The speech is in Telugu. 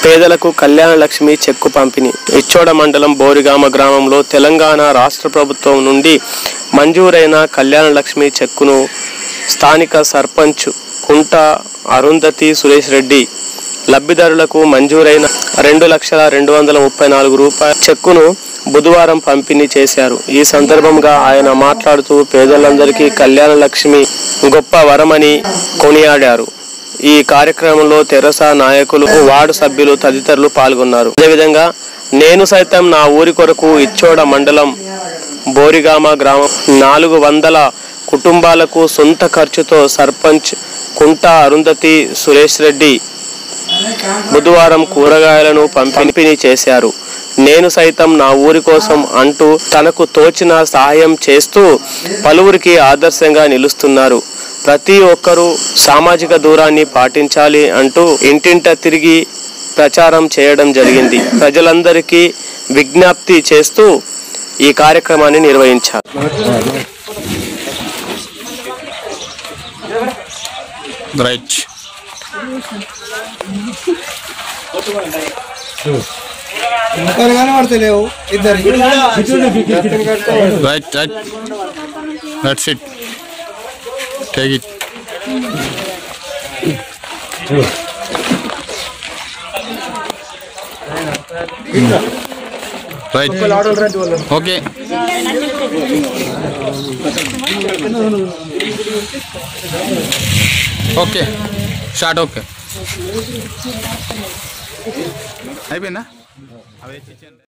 పేదలకు కళ్యాణ లక్ష్మి చెక్కు పంపిణీ ఇచ్చోడ మండలం బోరిగామ గ్రామంలో తెలంగాణ రాష్ట్ర ప్రభుత్వం నుండి మంజూరైన కళ్యాణ లక్ష్మి చెక్కును స్థానిక సర్పంచ్ కుంట అరుంధతి సురేష్ రెడ్డి లబ్ధిదారులకు మంజూరైన రెండు లక్షల రెండు వందల ముప్పై నాలుగు రూపాయల చెక్కును బుధవారం పంపిణీ చేశారు ఈ సందర్భంగా ఆయన మాట్లాడుతూ పేదలందరికీ కళ్యాణ లక్ష్మి గొప్ప వరమని కొనియాడారు ఈ కార్యక్రమంలో తెరసా నాయకులు వార్డు సభ్యులు తదితరులు పాల్గొన్నారు అదేవిధంగా నేను సైతం నా ఊరి కొరకు ఇచ్చోడ మండలం బోరిగామ గ్రామం నాలుగు వందల కుటుంబాలకు సొంత ఖర్చుతో సర్పంచ్ కుంట అరుంధతి సురేష్ రెడ్డి బుధవారం కూరగాయలను పంపిణీ చేశారు నేను సైతం నా ఊరి కోసం అంటూ తనకు తోచిన సహాయం చేస్తూ పలువురికి ఆదర్శంగా నిలుస్తున్నారు ప్రతి ఒక్కరూ సామాజిక దూరాన్ని పాటించాలి అంటూ ఇంటింట తిరిగి ప్రచారం చేయడం జరిగింది ప్రజలందరికీ విజ్ఞప్తి చేస్తూ ఈ కార్యక్రమాన్ని నిర్వహించారు రైట్ ముఖాలు కనబడతలేవు ఇద్దరికి right right that's it take it right okay okay start okay అయిపోయిందా